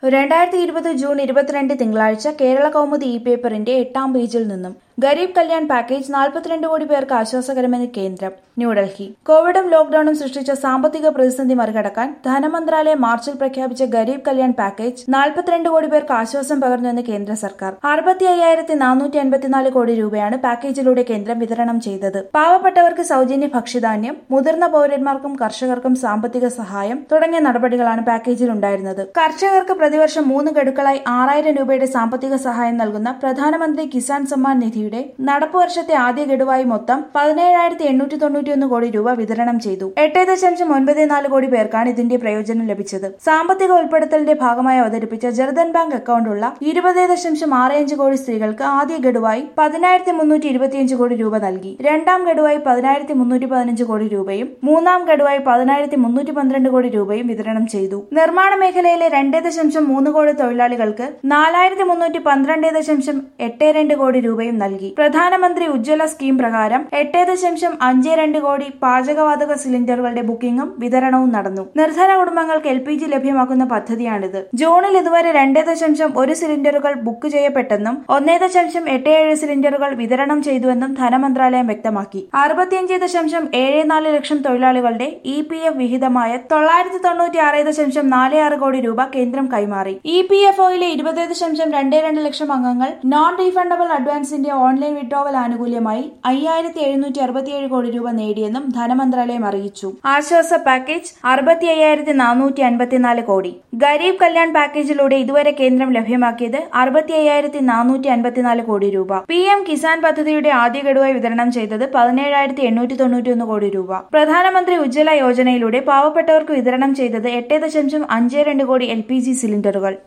രണ്ടായിരത്തി ഇരുപത് ജൂൺ ഇരുപത്തിരണ്ട് തിങ്കളാഴ്ച കേരള കൗമുദി ഇ പേപ്പറിന്റെ എട്ടാം പേജിൽ നിന്നും ഗരീബ് കല്യാൺ പാക്കേജ് നാൽപ്പത്തിരണ്ട് കോടി പേർക്ക് ആശ്വാസകരമെന്ന് കേന്ദ്രം ന്യൂഡൽഹി കോവിഡും ലോക്ഡൌണും സൃഷ്ടിച്ച സാമ്പത്തിക പ്രതിസന്ധി മറികടക്കാൻ ധനമന്ത്രാലയം മാർച്ചിൽ പ്രഖ്യാപിച്ച ഗരീബ് കല്യാൺ പാക്കേജ് നാൽപ്പത്തിരണ്ട് കോടി പേർക്ക് ആശ്വാസം പകർന്നുവെന്ന് കേന്ദ്ര സർക്കാർ അറുപത്തി അയ്യായിരത്തി നാനൂറ്റി അൻപത്തിനാല് കോടി രൂപയാണ് പാക്കേജിലൂടെ കേന്ദ്രം വിതരണം ചെയ്തത് പാവപ്പെട്ടവർക്ക് സൗജന്യ ഭക്ഷ്യധാന്യം മുതിർന്ന പൌരന്മാർക്കും കർഷകർക്കും സാമ്പത്തിക സഹായം തുടങ്ങിയ നടപടികളാണ് പാക്കേജിൽ ഉണ്ടായിരുന്നത് കർഷകർക്ക് പ്രതിവർഷം മൂന്ന് ഗഡുക്കളായി ആറായിരം രൂപയുടെ സാമ്പത്തിക സഹായം നൽകുന്ന പ്രധാനമന്ത്രി കിസാൻ സമ്മാൻ നിധിയുടെ നടപ്പ് വർഷത്തെ ആദ്യ ഗഡുവായി മൊത്തം പതിനേഴായിരത്തി എണ്ണൂറ്റി തൊണ്ണൂറ്റിയൊന്ന് കോടി രൂപ വിതരണം ചെയ്തു എട്ട് ദശാംശം ഒൻപത് നാല് കോടി പേർക്കാണ് ഇതിന്റെ പ്രയോജനം ലഭിച്ചത് സാമ്പത്തിക ഉൾപ്പെടുത്തലിന്റെ ഭാഗമായി അവതരിപ്പിച്ച ജർദൻ ബാങ്ക് അക്കൗണ്ടുള്ള ഇരുപത് ദശാംശം ആറ് അഞ്ച് കോടി സ്ത്രീകൾക്ക് ആദ്യ ഗഡുവായി പതിനായിരത്തി മുന്നൂറ്റി ഇരുപത്തിയഞ്ച് കോടി രൂപ നൽകി രണ്ടാം ഗഡുവായി പതിനായിരത്തി മുന്നൂറ്റി പതിനഞ്ച് കോടി രൂപയും മൂന്നാം ഗഡുവായി പതിനായിരത്തി മുന്നൂറ്റി പന്ത്രണ്ട് കോടി രൂപയും വിതരണം ചെയ്തു നിർമ്മാണ മേഖലയിലെ രണ്ട് ദശാംശം മൂന്ന് കോടി തൊഴിലാളികൾക്ക് നാലായിരത്തി മുന്നൂറ്റി പന്ത്രണ്ട് ദശാംശം എട്ട് രണ്ട് കോടി രൂപയും നൽകി പ്രധാനമന്ത്രി ഉജ്ജ്വല സ്കീം പ്രകാരം എട്ട് ദശാംശം അഞ്ച് രണ്ട് കോടി പാചകവാതക സിലിണ്ടറുകളുടെ ബുക്കിംഗും വിതരണവും നടന്നു നിർധന കുടുംബങ്ങൾക്ക് എൽ പി ജി ലഭ്യമാക്കുന്ന പദ്ധതിയാണിത് ജൂണിൽ ഇതുവരെ രണ്ട് ദശാംശം ഒരു സിലിണ്ടറുകൾ ബുക്ക് ചെയ്യപ്പെട്ടെന്നും ഒന്നേ ദശാംശം എട്ട് ഏഴ് സിലിണ്ടറുകൾ വിതരണം ചെയ്തുവെന്നും ധനമന്ത്രാലയം വ്യക്തമാക്കി അറുപത്തിയഞ്ച് ദശാംശം ഏഴ് നാല് ലക്ഷം തൊഴിലാളികളുടെ ഇ പി എഫ് വിഹിതമായ തൊള്ളായിരത്തി തൊണ്ണൂറ്റി ആറ് ദശാംശം നാല് ആറ് കോടി രൂപ കേന്ദ്രം കൈമാറി ഇ പി എഫ് ഒയിലെ ഇരുപത് ദശാംശം രണ്ട് രണ്ട് ലക്ഷം അംഗങ്ങൾ നോൺ റീഫണ്ടബിൾ അഡ്വാൻസിന്റെ ഓൺലൈൻ വിഡ്രോവൽ ആനുകൂല്യമായി അയ്യായിരത്തി എഴുന്നൂറ്റി അറുപത്തിയേഴ് കോടി രൂപ നേടിയെന്നും ധനമന്ത്രാലയം അറിയിച്ചു ആശ്വാസ പാക്കേജ് അറുപത്തി അയ്യായിരത്തി നാനൂറ്റി അൻപത്തിനാല് കോടി ഗരീബ് കല്യാൺ പാക്കേജിലൂടെ ഇതുവരെ കേന്ദ്രം ലഭ്യമാക്കിയത് അറുപത്തി അയ്യായിരത്തി നാനൂറ്റി അൻപത്തിനാല് കോടി രൂപ പി എം കിസാൻ പദ്ധതിയുടെ ആദ്യ ഗഡുവായി വിതരണം ചെയ്തത് പതിനേഴായിരത്തി എണ്ണൂറ്റി തൊണ്ണൂറ്റിയൊന്ന് കോടി രൂപ പ്രധാനമന്ത്രി ഉജ്ജ്വല യോജനയിലൂടെ പാവപ്പെട്ടവർക്ക് വിതരണം ചെയ്തത് എട്ട് ദശാംശം അഞ്ച് രണ്ട് കോടി എൽ പി ജി സിലിണ്ടറുകൾ